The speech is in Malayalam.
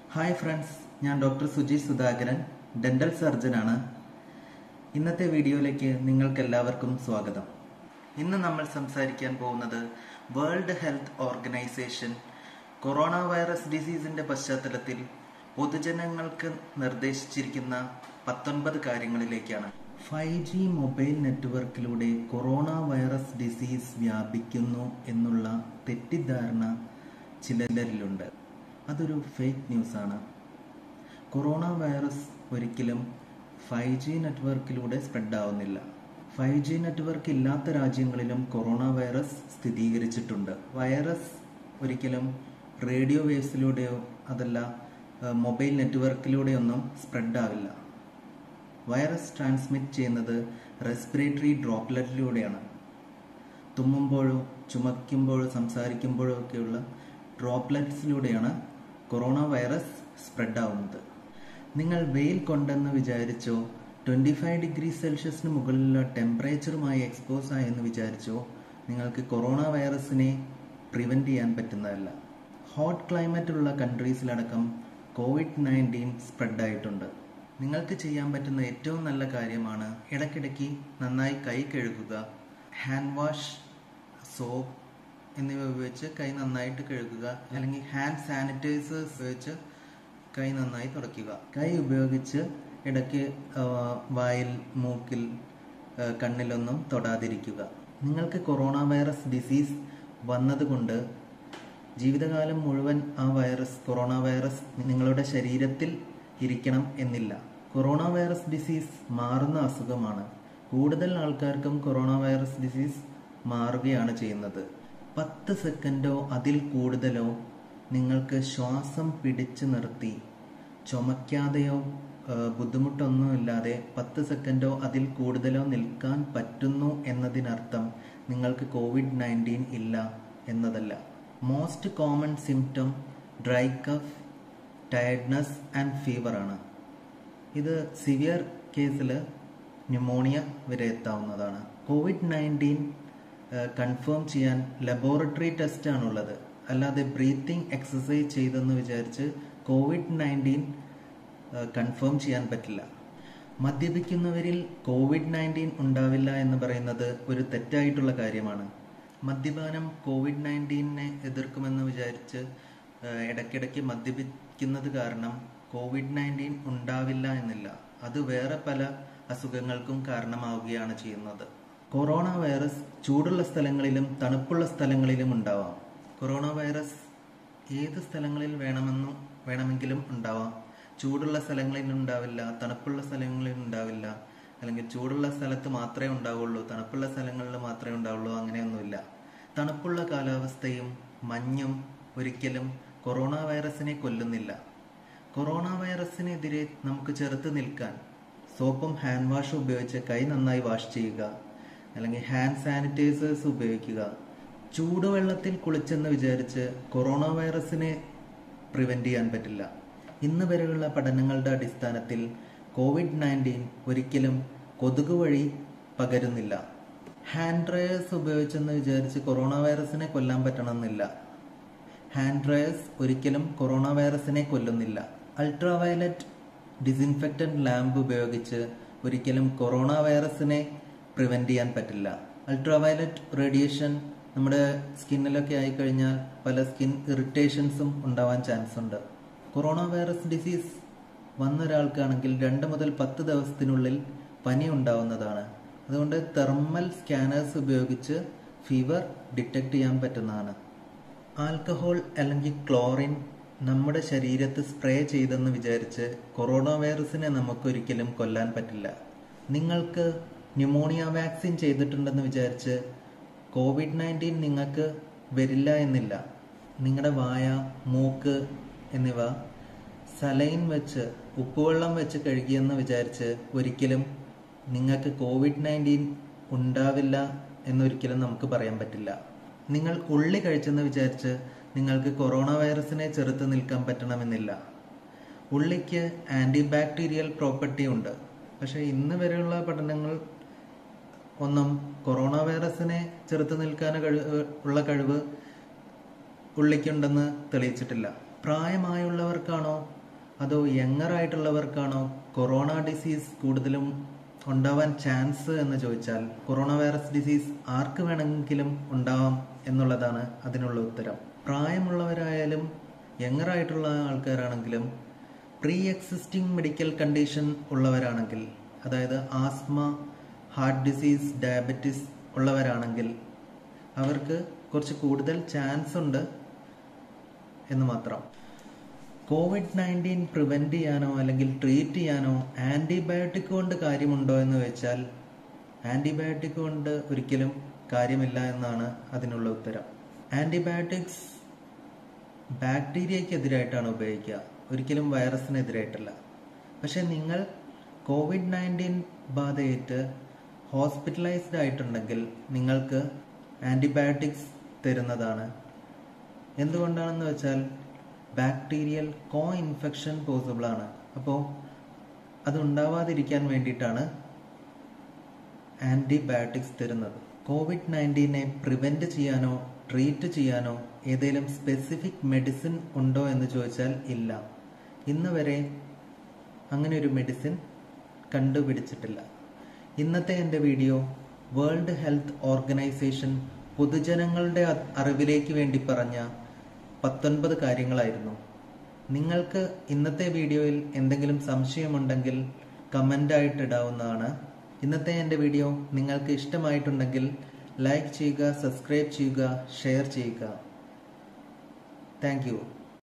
ഹായ് ഫ്രണ്ട്സ് ഞാൻ ഡോക്ടർ സുജി സുധാകരൻ ഡെന്റൽ സർജനാണ് ഇന്നത്തെ വീഡിയോയിലേക്ക് നിങ്ങൾക്ക് എല്ലാവർക്കും സ്വാഗതം ഇന്ന് നമ്മൾ സംസാരിക്കാൻ പോകുന്നത് world health organization corona virus ഡിസീസിന്റെ പശ്ചാത്തലത്തിൽ പൊതുജനങ്ങൾക്ക് നിർദ്ദേശിച്ചിരിക്കുന്ന പത്തൊൻപത് കാര്യങ്ങളിലേക്കാണ് ഫൈവ് ജി മൊബൈൽ നെറ്റ്വർക്കിലൂടെ കൊറോണ വൈറസ് ഡിസീസ് വ്യാപിക്കുന്നു എന്നുള്ള തെറ്റിദ്ധാരണ ചിലരിലുണ്ട് അതൊരു ഫേക്ക് ന്യൂസാണ് കൊറോണ വൈറസ് ഒരിക്കലും ഫൈവ് ജി നെറ്റ്വർക്കിലൂടെ സ്പ്രെഡ് ആവുന്നില്ല ഫൈവ് ജി നെറ്റ്വർക്ക് ഇല്ലാത്ത രാജ്യങ്ങളിലും കൊറോണ വൈറസ് സ്ഥിരീകരിച്ചിട്ടുണ്ട് വൈറസ് ഒരിക്കലും റേഡിയോ വേവ്സിലൂടെയോ അതല്ല മൊബൈൽ നെറ്റ്വർക്കിലൂടെയൊന്നും സ്പ്രെഡ് ആവില്ല വൈറസ് ട്രാൻസ്മിറ്റ് ചെയ്യുന്നത് റെസ്പിറേറ്ററി ഡ്രോപ്ലെറ്റിലൂടെയാണ് തുമ്മുമ്പോഴോ ചുമയ്ക്കുമ്പോഴോ സംസാരിക്കുമ്പോഴോ ഒക്കെയുള്ള ഡ്രോപ്ലെറ്റ്സിലൂടെയാണ് കൊറോണ വൈറസ് സ്പ്രെഡ് ആവുന്നത് നിങ്ങൾ വെയിൽ കൊണ്ടെന്ന് വിചാരിച്ചോ ട്വൻറ്റി ഫൈവ് ഡിഗ്രി സെൽഷ്യസിന് മുകളിലുള്ള ടെമ്പറേച്ചറുമായി എക്സ്പോസ് ആയെന്ന് വിചാരിച്ചോ നിങ്ങൾക്ക് കൊറോണ വൈറസിനെ പ്രിവെൻറ്റ് ചെയ്യാൻ പറ്റുന്നതല്ല ഹോട്ട് ക്ലൈമറ്റ് ഉള്ള കൺട്രീസിലടക്കം കോവിഡ് നയൻറ്റീൻ സ്പ്രെഡ് ആയിട്ടുണ്ട് നിങ്ങൾക്ക് ചെയ്യാൻ പറ്റുന്ന ഏറ്റവും നല്ല കാര്യമാണ് ഇടയ്ക്കിടയ്ക്ക് നന്നായി കൈ കഴുകുക ഹാൻഡ് വാഷ് സോപ്പ് എന്നിവ ഉപയോഗിച്ച് കൈ നന്നായിട്ട് കഴുകുക അല്ലെങ്കിൽ ഹാൻഡ് സാനിറ്റൈസേഴ്സ് ഉപയോഗിച്ച് കൈ നന്നായി തുടയ്ക്കുക കൈ ഉപയോഗിച്ച് ഇടയ്ക്ക് വായിൽ മൂക്കിൽ കണ്ണിലൊന്നും തൊടാതിരിക്കുക നിങ്ങൾക്ക് കൊറോണ വൈറസ് ഡിസീസ് വന്നതുകൊണ്ട് ജീവിതകാലം മുഴുവൻ ആ വൈറസ് കൊറോണ വൈറസ് നിങ്ങളുടെ ശരീരത്തിൽ ഇരിക്കണം എന്നില്ല കൊറോണ വൈറസ് ഡിസീസ് മാറുന്ന അസുഖമാണ് കൂടുതൽ ആൾക്കാർക്കും കൊറോണ വൈറസ് ഡിസീസ് മാറുകയാണ് ചെയ്യുന്നത് പത്ത് സെക്കൻഡോ അതിൽ കൂടുതലോ നിങ്ങൾക്ക് ശ്വാസം പിടിച്ചു നിർത്തി ചുമയ്ക്കാതെയോ ബുദ്ധിമുട്ടൊന്നുമില്ലാതെ പത്ത് സെക്കൻഡോ അതിൽ കൂടുതലോ നിൽക്കാൻ പറ്റുന്നു എന്നതിനർത്ഥം നിങ്ങൾക്ക് കോവിഡ് നയൻറ്റീൻ ഇല്ല എന്നതല്ല most common symptom dry cough tiredness and fever ആണ് ഇത് സിവിയർ കേസിൽ ന്യൂമോണിയ വരെ എത്താവുന്നതാണ് കോവിഡ് നയൻറ്റീൻ കൺഫേം ചെയ്യാൻ ലബോറട്ടറി ടെസ്റ്റ് ആണുള്ളത് അല്ലാതെ ബ്രീത്തിങ് എക്സസൈസ് ചെയ്തെന്ന് വിചാരിച്ച് കോവിഡ് നയൻറ്റീൻ കൺഫേം ചെയ്യാൻ പറ്റില്ല മദ്യപിക്കുന്നവരിൽ കോവിഡ് നയൻറ്റീൻ ഉണ്ടാവില്ല എന്ന് പറയുന്നത് ഒരു തെറ്റായിട്ടുള്ള കാര്യമാണ് മദ്യപാനം കോവിഡ് നയൻറ്റീനെ എതിർക്കുമെന്ന് വിചാരിച്ച് ഇടയ്ക്കിടയ്ക്ക് മദ്യപിക്കുന്നത് കാരണം കോവിഡ് നയൻറ്റീൻ ഉണ്ടാവില്ല എന്നില്ല അത് വേറെ പല അസുഖങ്ങൾക്കും കാരണമാവുകയാണ് ചെയ്യുന്നത് കൊറോണ വൈറസ് ചൂടുള്ള സ്ഥലങ്ങളിലും തണുപ്പുള്ള സ്ഥലങ്ങളിലും ഉണ്ടാവാം കൊറോണ വൈറസ് ഏത് സ്ഥലങ്ങളിൽ വേണമെന്നും വേണമെങ്കിലും ഉണ്ടാവാം ചൂടുള്ള സ്ഥലങ്ങളിൽ ഉണ്ടാവില്ല തണുപ്പുള്ള സ്ഥലങ്ങളിൽ ഉണ്ടാവില്ല അല്ലെങ്കിൽ ചൂടുള്ള സ്ഥലത്ത് മാത്രമേ ഉണ്ടാവുള്ളൂ തണുപ്പുള്ള സ്ഥലങ്ങളിൽ മാത്രമേ ഉണ്ടാവുള്ളൂ അങ്ങനെയൊന്നുമില്ല തണുപ്പുള്ള കാലാവസ്ഥയും മഞ്ഞും ഒരിക്കലും കൊറോണ വൈറസിനെ കൊല്ലുന്നില്ല കൊറോണ വൈറസിനെതിരെ നമുക്ക് ചെറുത്ത് നിൽക്കാൻ സോപ്പും ഹാൻഡ് വാഷും ഉപയോഗിച്ച് കൈ നന്നായി വാഷ് ചെയ്യുക അല്ലെങ്കിൽ ഹാൻഡ് സാനിറ്റൈസേഴ്സ് ഉപയോഗിക്കുക ചൂടുവെള്ളത്തിൽ കുളിച്ചെന്ന് വിചാരിച്ച് കൊറോണ വൈറസിനെ പ്രിവെന്റ് ചെയ്യാൻ പറ്റില്ല ഇന്ന് വരെയുള്ള പഠനങ്ങളുടെ അടിസ്ഥാനത്തിൽ കോവിഡ് നയൻറ്റീൻ ഒരിക്കലും കൊതുക് വഴി പകരുന്നില്ല ഹാൻഡ് ഡ്രയേഴ്സ് ഉപയോഗിച്ചെന്ന് വിചാരിച്ച് കൊറോണ വൈറസിനെ കൊല്ലാൻ പറ്റണമെന്നില്ല ഹാൻഡ് ഡ്രയേഴ്സ് ഒരിക്കലും കൊറോണ വൈറസിനെ കൊല്ലുന്നില്ല അൾട്രാവയലറ്റ് ഡിസിൻഫെക്റ്റന്റ് ലാമ്പ് ഉപയോഗിച്ച് ഒരിക്കലും കൊറോണ വൈറസിനെ പ്രിവെന്റ് ചെയ്യാൻ പറ്റില്ല അൾട്രാവയലറ്റ് റേഡിയേഷൻ നമ്മുടെ സ്കിന്നിലൊക്കെ ആയിക്കഴിഞ്ഞാൽ പല സ്കിൻ ഇറിറ്റേഷൻസും ഉണ്ടാവാൻ ചാൻസ് ഉണ്ട് കൊറോണ വൈറസ് ഡിസീസ് വന്ന ഒരാൾക്കാണെങ്കിൽ രണ്ട് മുതൽ പത്ത് ദിവസത്തിനുള്ളിൽ പനി ഉണ്ടാവുന്നതാണ് അതുകൊണ്ട് തെർമൽ സ്കാനേഴ്സ് ഉപയോഗിച്ച് ഫീവർ ഡിറ്റക്ട് ചെയ്യാൻ പറ്റുന്നതാണ് ആൽക്കഹോൾ അല്ലെങ്കിൽ ക്ലോറിൻ നമ്മുടെ ശരീരത്ത് സ്പ്രേ ചെയ്തെന്ന് വിചാരിച്ച് കൊറോണ വൈറസിനെ നമുക്കൊരിക്കലും കൊല്ലാൻ പറ്റില്ല നിങ്ങൾക്ക് ന്യൂമോണിയ വാക്സിൻ ചെയ്തിട്ടുണ്ടെന്ന് വിചാരിച്ച് കോവിഡ് നയൻറ്റീൻ നിങ്ങൾക്ക് വരില്ല എന്നില്ല നിങ്ങളുടെ വായ മൂക്ക് എന്നിവ സലൈൻ വെച്ച് ഉപ്പുവെള്ളം വെച്ച് കഴുകിയെന്ന് വിചാരിച്ച് ഒരിക്കലും നിങ്ങൾക്ക് കോവിഡ് നയൻറ്റീൻ ഉണ്ടാവില്ല എന്നൊരിക്കലും നമുക്ക് പറയാൻ പറ്റില്ല നിങ്ങൾ ഉള്ളി കഴിച്ചെന്ന് വിചാരിച്ച് നിങ്ങൾക്ക് കൊറോണ വൈറസിനെ ചെറുത്ത് നിൽക്കാൻ പറ്റണമെന്നില്ല ഉള്ളിക്ക് ആൻറ്റി ബാക്ടീരിയൽ പ്രോപ്പർട്ടി ഉണ്ട് പക്ഷേ ഇന്ന് വരെയുള്ള പഠനങ്ങൾ ഒന്നും കൊറോണ വൈറസിനെ ചെറുത്ത് നിൽക്കാൻ കഴിവ് ഉള്ള കഴിവ് ഉള്ളിക്കുണ്ടെന്ന് തെളിയിച്ചിട്ടില്ല പ്രായമായുള്ളവർക്കാണോ അതോ യങ്ങർ ആയിട്ടുള്ളവർക്കാണോ കൊറോണ ഡിസീസ് കൂടുതലും ഉണ്ടാവാൻ ചാൻസ് എന്ന് ചോദിച്ചാൽ കൊറോണ വൈറസ് ഡിസീസ് ആർക്ക് വേണമെങ്കിലും ഉണ്ടാവാം എന്നുള്ളതാണ് അതിനുള്ള ഉത്തരം പ്രായമുള്ളവരായാലും യങ്ങർ ആയിട്ടുള്ള ആൾക്കാരാണെങ്കിലും പ്രീ എക്സിസ്റ്റിംഗ് മെഡിക്കൽ കണ്ടീഷൻ ഉള്ളവരാണെങ്കിൽ അതായത് ആസ്മ ഹാർട്ട് ഡിസീസ് ഡയബറ്റിസ് ഉള്ളവരാണെങ്കിൽ അവർക്ക് കുറച്ച് കൂടുതൽ ചാൻസ് ഉണ്ട് എന്ന് മാത്രം കോവിഡ് നയൻറ്റീൻ പ്രിവെന്റ് ചെയ്യാനോ അല്ലെങ്കിൽ ട്രീറ്റ് ചെയ്യാനോ ആന്റിബയോട്ടിക് കൊണ്ട് കാര്യമുണ്ടോ എന്ന് വെച്ചാൽ ആന്റിബയോട്ടിക് കൊണ്ട് ഒരിക്കലും കാര്യമില്ല എന്നാണ് അതിനുള്ള ഉത്തരം ആന്റിബയോട്ടിക്സ് ബാക്ടീരിയക്കെതിരായിട്ടാണ് ഉപയോഗിക്കുക ഒരിക്കലും വൈറസിനെതിരായിട്ടല്ല പക്ഷെ നിങ്ങൾ കോവിഡ് നയൻറ്റീൻ ബാധയേറ്റ് ഹോസ്പിറ്റലൈസ്ഡ് ആയിട്ടുണ്ടെങ്കിൽ നിങ്ങൾക്ക് ആന്റിബയോട്ടിക്സ് തരുന്നതാണ് എന്തുകൊണ്ടാണെന്ന് വെച്ചാൽ ബാക്ടീരിയൽ കോ ഇൻഫെക്ഷൻ പോസിബിൾ ആണ് അപ്പോൾ അത് ഉണ്ടാവാതിരിക്കാൻ വേണ്ടിയിട്ടാണ് ആന്റിബയോട്ടിക്സ് തരുന്നത് കോവിഡ് നയൻറ്റീനെ പ്രിവെന്റ് ചെയ്യാനോ ട്രീറ്റ് ചെയ്യാനോ ഏതെങ്കിലും സ്പെസിഫിക് മെഡിസിൻ ഉണ്ടോ എന്ന് ചോദിച്ചാൽ ഇല്ല ഇന്ന് വരെ അങ്ങനെ ഒരു മെഡിസിൻ കണ്ടുപിടിച്ചിട്ടില്ല ഇന്നത്തെ എൻ്റെ വീഡിയോ വേൾഡ് ഹെൽത്ത് ഓർഗനൈസേഷൻ പൊതുജനങ്ങളുടെ അറിവിലേക്ക് വേണ്ടി പറഞ്ഞ പത്തൊൻപത് കാര്യങ്ങളായിരുന്നു നിങ്ങൾക്ക് ഇന്നത്തെ വീഡിയോയിൽ എന്തെങ്കിലും സംശയമുണ്ടെങ്കിൽ കമൻ്റായിട്ട് ഇടാവുന്നതാണ് ഇന്നത്തെ എൻ്റെ വീഡിയോ നിങ്ങൾക്ക് ഇഷ്ടമായിട്ടുണ്ടെങ്കിൽ ലൈക്ക് ചെയ്യുക സബ്സ്ക്രൈബ് ചെയ്യുക ഷെയർ ചെയ്യുക താങ്ക്